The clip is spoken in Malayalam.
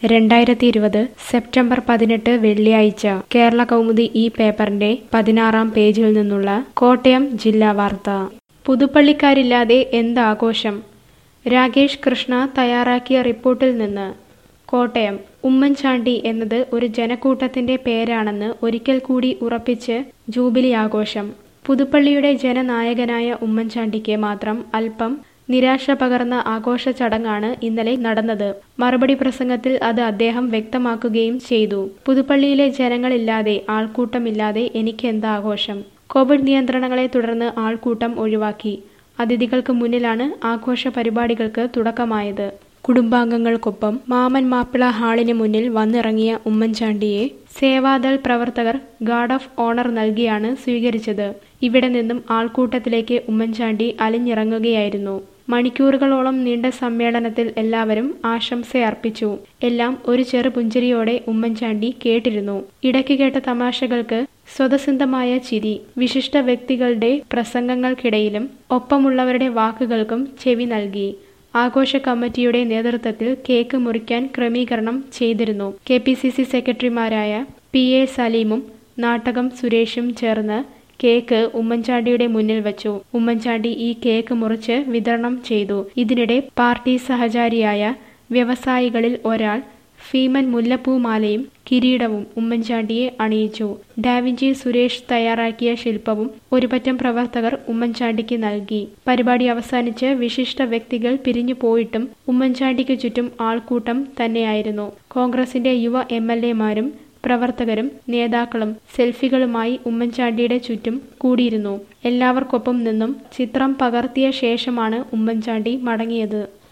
രണ്ടായിരത്തി ഇരുപത് സെപ്റ്റംബർ പതിനെട്ട് വെള്ളിയാഴ്ച കേരള കൗമുദി ഈ പേപ്പറിന്റെ പതിനാറാം പേജിൽ നിന്നുള്ള കോട്ടയം ജില്ലാ വാർത്ത പുതുപ്പള്ളിക്കാരില്ലാതെ എന്താഘോഷം രാകേഷ് കൃഷ്ണ തയ്യാറാക്കിയ റിപ്പോർട്ടിൽ നിന്ന് കോട്ടയം ഉമ്മൻചാണ്ടി എന്നത് ഒരു ജനക്കൂട്ടത്തിന്റെ പേരാണെന്ന് ഒരിക്കൽ കൂടി ഉറപ്പിച്ച് ജൂബിലി ആഘോഷം പുതുപ്പള്ളിയുടെ ജനനായകനായ ഉമ്മൻചാണ്ടിക്ക് മാത്രം അല്പം നിരാശ പകർന്ന ആഘോഷ ചടങ്ങാണ് ഇന്നലെ നടന്നത് മറുപടി പ്രസംഗത്തിൽ അത് അദ്ദേഹം വ്യക്തമാക്കുകയും ചെയ്തു പുതുപ്പള്ളിയിലെ ജനങ്ങളില്ലാതെ ആൾക്കൂട്ടമില്ലാതെ എനിക്ക് എന്താ ആഘോഷം കോവിഡ് നിയന്ത്രണങ്ങളെ തുടർന്ന് ആൾക്കൂട്ടം ഒഴിവാക്കി അതിഥികൾക്ക് മുന്നിലാണ് ആഘോഷ പരിപാടികൾക്ക് തുടക്കമായത് കുടുംബാംഗങ്ങൾക്കൊപ്പം മാമൻ മാപ്പിള ഹാളിന് മുന്നിൽ വന്നിറങ്ങിയ ഉമ്മൻചാണ്ടിയെ സേവാദൾ പ്രവർത്തകർ ഗാർഡ് ഓഫ് ഓണർ നൽകിയാണ് സ്വീകരിച്ചത് ഇവിടെ നിന്നും ആൾക്കൂട്ടത്തിലേക്ക് ഉമ്മൻചാണ്ടി അലിഞ്ഞിറങ്ങുകയായിരുന്നു മണിക്കൂറുകളോളം നീണ്ട സമ്മേളനത്തിൽ എല്ലാവരും ആശംസയർപ്പിച്ചു എല്ലാം ഒരു ചെറു പുഞ്ചിരിയോടെ ഉമ്മൻചാണ്ടി കേട്ടിരുന്നു ഇടയ്ക്ക് കേട്ട തമാശകൾക്ക് സ്വതസിദ്ധമായ ചിരി വിശിഷ്ട വ്യക്തികളുടെ പ്രസംഗങ്ങൾക്കിടയിലും ഒപ്പമുള്ളവരുടെ വാക്കുകൾക്കും ചെവി നൽകി ആഘോഷ കമ്മിറ്റിയുടെ നേതൃത്വത്തിൽ കേക്ക് മുറിക്കാൻ ക്രമീകരണം ചെയ്തിരുന്നു കെ പി സി സി സെക്രട്ടറിമാരായ പി എ സലീമും നാട്ടകം സുരേഷും ചേർന്ന് കേക്ക് ഉമ്മൻചാണ്ടിയുടെ മുന്നിൽ വച്ചു ഉമ്മൻചാണ്ടി ഈ കേക്ക് മുറിച്ച് വിതരണം ചെയ്തു ഇതിനിടെ പാർട്ടി സഹചാരിയായ വ്യവസായികളിൽ ഒരാൾ ഭീമൻ മുല്ലപ്പൂമാലയും കിരീടവും ഉമ്മൻചാണ്ടിയെ അണിയിച്ചു ഡാവിഞ്ചി സുരേഷ് തയ്യാറാക്കിയ ശില്പവും ഒരുപറ്റം പ്രവർത്തകർ ഉമ്മൻചാണ്ടിക്ക് നൽകി പരിപാടി അവസാനിച്ച് വിശിഷ്ട വ്യക്തികൾ പിരിഞ്ഞു പോയിട്ടും ഉമ്മൻചാണ്ടിക്ക് ചുറ്റും ആൾക്കൂട്ടം തന്നെയായിരുന്നു കോൺഗ്രസിന്റെ യുവ എം എൽ എമാരും പ്രവർത്തകരും നേതാക്കളും സെൽഫികളുമായി ഉമ്മൻചാണ്ടിയുടെ ചുറ്റും കൂടിയിരുന്നു എല്ലാവർക്കൊപ്പം നിന്നും ചിത്രം പകർത്തിയ ശേഷമാണ് ഉമ്മൻചാണ്ടി മടങ്ങിയത്